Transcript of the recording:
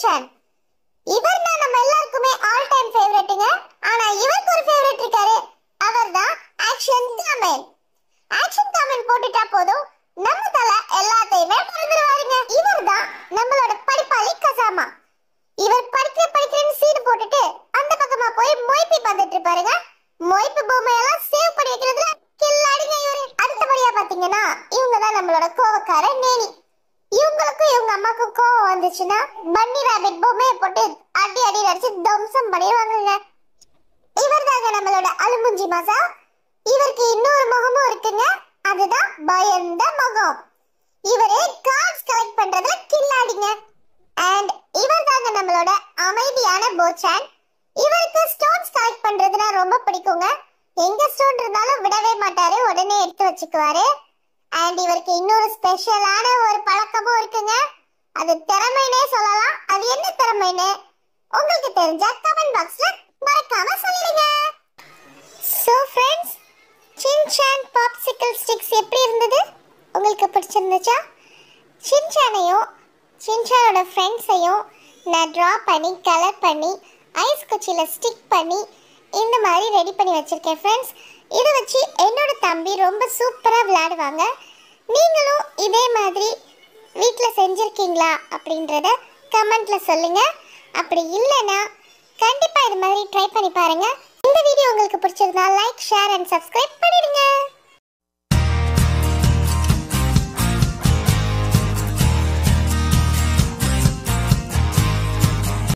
போச்சான் இவர் தான் நம்ம எல்லாருக்குமே ஆல் டைம் ஃபேவரட்டுங்க ஆனா இவருக்கு ஒரு ஃபேவரட் இருக்காரு அவர்தான் ஆக்ஷன் காமெண்ட் ஆக்ஷன் காமெண்ட் போட்டுட்டா போதும் நம்ம தல எல்லாத்தையுமே மறந்துடுவாருங்க இவர்தான் நம்மளோட படிப்பாளி கசாமா இவர் படிக்கிற படிக்கிறேன்னு சீடு போட்டுட்டு அந்த பக்கமா போய் மொய்பி பார்த்துட்டு இருப்பாருங்க மொய்பி பொம்மையெல்லாம் சேவ் பண்ணி வைக்கிறதுல கில்லாடிங்க இவரு அடுத்தபடியா பாத்தீங்கன்னா இவங்க தான் நம்மளோட கோவக்கார நேனி இவங்களுக்கும் இவங்க அம்மாக்கும் கோவம் வந்துச்சுன்னா பன்னி ராபிட் பொம்மையை போட்டு அடி அடி அடிச்சு தம்சம் பண்ணிடுவாங்கங்க இவர் தாங்க நம்மளோட அலுமுஞ்சி மசா இவருக்கு இன்னொரு முகமும் இருக்குங்க அதுதான் பயந்த முகம் இவரே கார்ட்ஸ் கலெக்ட் பண்றதுல கில்லாடிங்க அண்ட் இவர் தாங்க நம்மளோட அமைதியான போச்சான் இவருக்கு ஸ்டோன்ஸ் கலெக்ட் பண்றதுனா ரொம்ப பிடிக்குங்க எங்க ஸ்டோன் இருந்தாலும் விடவே மாட்டாரு உடனே எடுத்து வச்சுக்குவாரு அண்ட் இவருக்கு இன்னொரு ஸ்பெஷலான ஒரு பழக்கமும் இருக்குங்க அது திறமைனே சொல்லலாம் அது என்ன திறமைன்னு உங்களுக்கு தெரிஞ்சா கமெண்ட் பாக்ஸ்ல மறக்காம சொல்லிடுங்க so friends Shinchan popsicle sticks எப்படி இருந்தது உங்களுக்கு பிடிச்சிருந்துச்சா சின்சானையும் சின்சானோட ஃப்ரெண்ட்ஸையும் நான் ட்ரா பண்ணி கலர் பண்ணி ஐஸ் குச்சியில் ஸ்டிக் பண்ணி இந்த மாதிரி ரெடி பண்ணி வச்சுருக்கேன் ஃப்ரெண்ட்ஸ் இதை வச்சு என்னோட தம்பி ரொம்ப சூப்பராக விளையாடுவாங்க நீங்களும் இதே மாதிரி வீட்டில் செஞ்சுருக்கீங்களா அப்படின்றத கமெண்ட்டில் சொல்லுங்கள் அப்படி இல்லைன்னா கண்டிப்பாக இது மாதிரி ட்ரை பண்ணி பாருங்கள் இந்த வீடியோ உங்களுக்கு பிடிச்சிருந்தா லைக் ஷேர் அண்ட் சப்ஸ்கிரைப் பண்ணிடுங்க